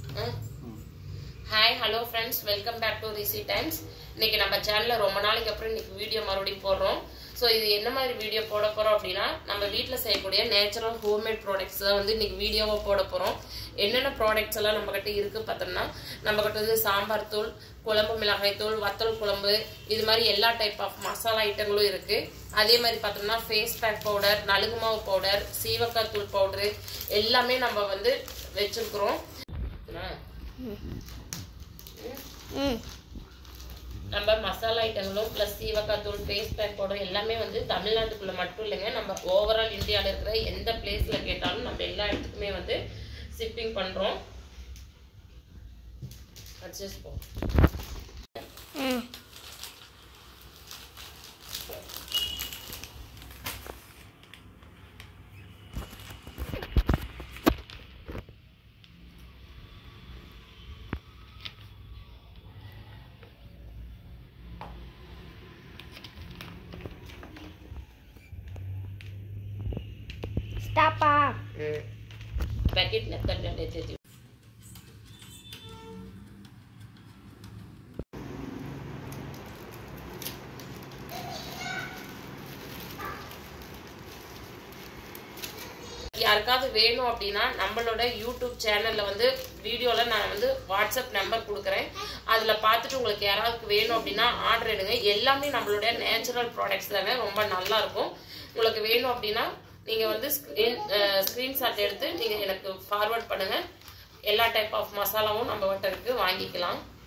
Hi hello friends welcome back to Rishi Times இன்னைக்கு நம்ம சேனல்ல ரொம்ப நாளைக்கு அப்புறம் இன்னைக்கு வீடியோ மறுபடியும் போடுறோம் ஸோ இது என்ன மாதிரி வீடியோ போட போறோம் அப்படின்னா நம்ம வீட்டில் செய்யக்கூடிய நேச்சுரல் ஹோம்மேட் ப்ராடக்ட்ஸ் தான் வந்து இன்னைக்கு வீடியோவா போட போறோம் என்னென்ன ப்ராடக்ட்ஸ் எல்லாம் நம்ம கிட்ட இருக்கு பார்த்தோம்னா நம்ம கிட்ட வந்து சாம்பார் தூள் குழம்பு மிளகாய் தூள் வத்தல் குழம்பு இது மாதிரி எல்லா டைப் ஆஃப் மசாலா ஐட்டங்களும் இருக்கு அதே மாதிரி பார்த்தோம்னா ஃபேஸ் பேக் பவுடர் நலுங்கு மாவு பவுடர் சீவக்காய் தூள் பவுடரு எல்லாமே நம்ம வந்து வச்சிருக்கிறோம் நம்ம மசாலா ஐட்டங்களும் ப்ளஸ் சீவக்காய் தூள் ஃபேஸ் பேக் பவுடர் எல்லாமே வந்து தமிழ்நாட்டுக்குள்ள மட்டும் இல்லைங்க நம்ம ஓவரால் இந்தியாவில் இருக்கிற எந்த பிளேஸில் கேட்டாலும் நம்ம எல்லா இடத்துக்குமே வந்து ஷிப்பிங் பண்ணுறோம் அட்ஜஸ்ட் போ Stapa. पैकेट नक्कर कर लेते थे யாருக்காவது வேணும் அப்படின்னா நம்மளோட யூடியூப் சேனல்ல வந்து வீடியோல நான் வந்து வாட்ஸ்அப் நம்பர் கொடுக்குறேன் அதுல பார்த்துட்டு உங்களுக்கு யாராவது வேணும் அப்படின்னா ஆர்டர் எடுங்க எல்லாமே நம்மளுடைய நேச்சுரல் ப்ராடக்ட்ஸ் தாங்க ரொம்ப நல்லா இருக்கும் உங்களுக்கு வேணும் அப்படின்னா நீங்க வந்து ஸ்கிரீன் ஸ்கிரீன்ஷாட் எடுத்து நீங்க எனக்கு ஃபார்வர்ட் பண்ணுங்க எல்லா டைப் ஆஃப் மசாலாவும் நம்ம கிட்ட இருக்கு வாங்கிக்கலாம்